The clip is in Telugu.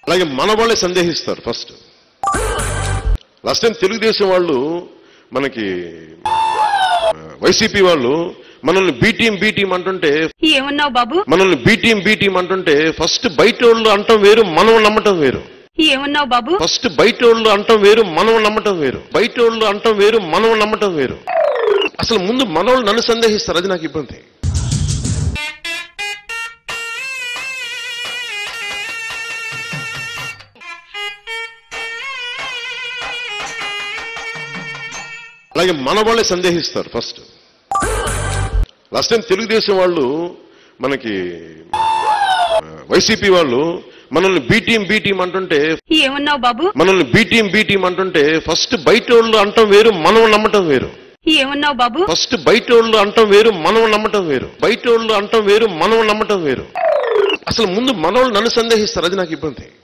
అలాగే మన వాళ్ళే సందేహిస్తారు ఫస్ట్ లాస్ట్ టైం తెలుగుదేశం వాళ్ళు మనకి వైసీపీ వాళ్ళు మనల్ని బీ టీం బీ టీం అంటుంటే ఏమన్నావు బాబు మనల్ని బీ టీం బీ టీం అంటుంటే ఫస్ట్ బయట వాళ్ళు అంటాం వేరు మనం నమ్మటం వేరు ఏమన్నావు బాబు ఫస్ట్ బయట వాళ్ళు అంటాం వేరు మనం నమ్మటం వేరు బయట వాళ్ళు అంటాం వేరు మనం నమ్మటం వేరు అసలు ముందు మనోళ్ళు నన్ను సందేహిస్తారు అది నాకు ఇబ్బంది అలాగే మన వాళ్ళే సందేహిస్తారు ఫస్ట్ లాస్ట్ టైం తెలుగుదేశం వాళ్ళు మనకి వైసీపీ వాళ్ళు మనల్ని బీ టీం బీ టీం అంటుంటే ఏమన్నావు బాబు మనల్ని బీ టీం బీ టీం అంటుంటే ఫస్ట్ బయట వాళ్ళు అంటాం వేరు మనం నమ్మటం వేరు ఏమన్నావు బాబు ఫస్ట్ బయట వాళ్ళు అంటాం వేరు మనం నమ్మటం వేరు బయట వాళ్ళు అంటాం వేరు మనం నమ్మటం వేరు అసలు ముందు మనోళ్ళు నన్ను సందేహిస్తారు అది నాకు ఇబ్బంది